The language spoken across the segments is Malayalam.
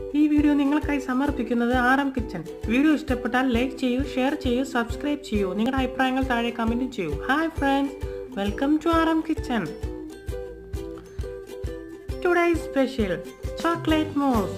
ഈ വീഡിയോ നിങ്ങൾക്കായി സമർപ്പിക്കുന്നത് ആർ എം കിച്ചൺ വീഡിയോ ഇഷ്ടപ്പെട്ടാൽ ലൈക്ക് ചെയ്യൂ ഷെയർ ചെയ്യൂ സബ്സ്ക്രൈബ് ചെയ്യൂ നിങ്ങളുടെ അഭിപ്രായങ്ങൾ താഴെ കമന്റ് ചെയ്യൂ hi friends welcome to R M kitchen today special chocolate mousse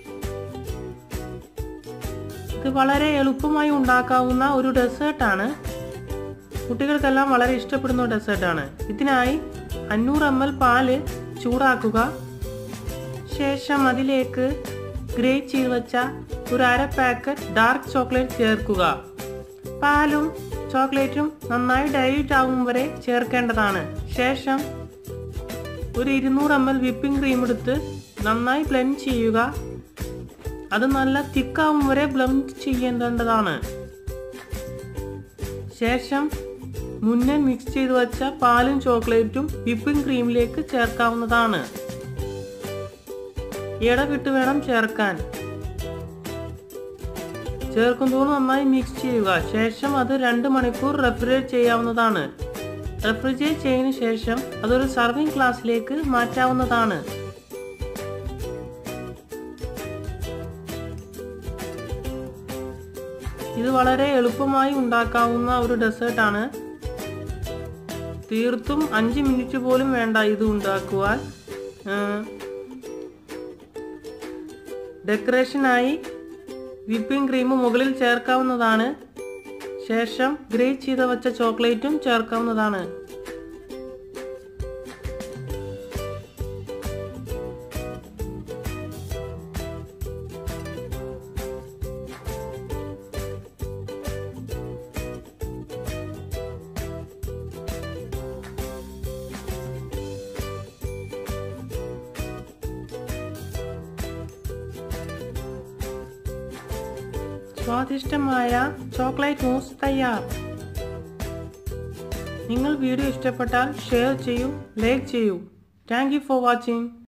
ഇത് വളരെ എളുപ്പമായി ഉണ്ടാക്കാവുന്ന ഒരു ഡെസേർട്ടാണ് കുട്ടികൾക്കെല്ലാം വളരെ ഇഷ്ടപ്പെടുന്ന ഡെസേർട്ടാണ് ഇതിനായി അഞ്ഞൂറ് എം എൽ പാല് ചൂടാക്കുക ശേഷം അതിലേക്ക് ഗ്രേറ്റ് ചെയ്ത് വെച്ച ഒരു അര പാക്കറ്റ് ഡാർക്ക് ചോക്ലേറ്റ് ചേർക്കുക പാലും ചോക്ലേറ്റും നന്നായി ഡൈല്യൂട്ട് ആവും വരെ ചേർക്കേണ്ടതാണ് ശേഷം ഒരു ഇരുന്നൂറ് എം എൽ വിപ്പിംഗ് ക്രീം എടുത്ത് നന്നായി ബ്ലെൻഡ് ചെയ്യുക അത് നല്ല തിക്കാവും വരെ ബ്ലെൻഡ് ചെയ്യേണ്ടതാണ് ശേഷം മുന്നേ മിക്സ് ചെയ്ത് വെച്ച പാലും ചോക്ലേറ്റും വിപ്പിംഗ് ക്രീമിലേക്ക് ചേർക്കാവുന്നതാണ് ഇടവിട്ട് വേണം ചേർക്കാൻ ചേർക്കുന്തോറും നന്നായി മിക്സ് ചെയ്യുക ശേഷം അത് രണ്ട് മണിക്കൂർ റെഫ്രിജറേറ്റ് ചെയ്യാവുന്നതാണ് റെഫ്രിജറേറ്റ് ചെയ്തതിനു ശേഷം അതൊരു സർവിംഗ് ഗ്ലാസ്സിലേക്ക് മാറ്റാവുന്നതാണ് ഇത് വളരെ എളുപ്പമായി ഉണ്ടാക്കാവുന്ന ഒരു ഡെസേർട്ടാണ് തീർത്തും അഞ്ച് മിനിറ്റ് പോലും വേണ്ട ഇത് ഉണ്ടാക്കുവാൻ ഡെക്കറേഷനായി വിപ്പിംഗ് ക്രീം മുകളിൽ ചേർക്കാവുന്നതാണ് ശേഷം ഗ്രേറ്റ് ചെയ്ത് വെച്ച ചോക്ലേറ്റും ചേർക്കാവുന്നതാണ് സ്വാദിഷ്ടമായ ചോക്ലേറ്റ് മൂസ് തയ്യാർ നിങ്ങൾ വീഡിയോ ഇഷ്ടപ്പെട്ടാൽ ഷെയർ ചെയ്യൂ ലൈക്ക് ചെയ്യൂ താങ്ക് യു ഫോർ വാച്ചിങ്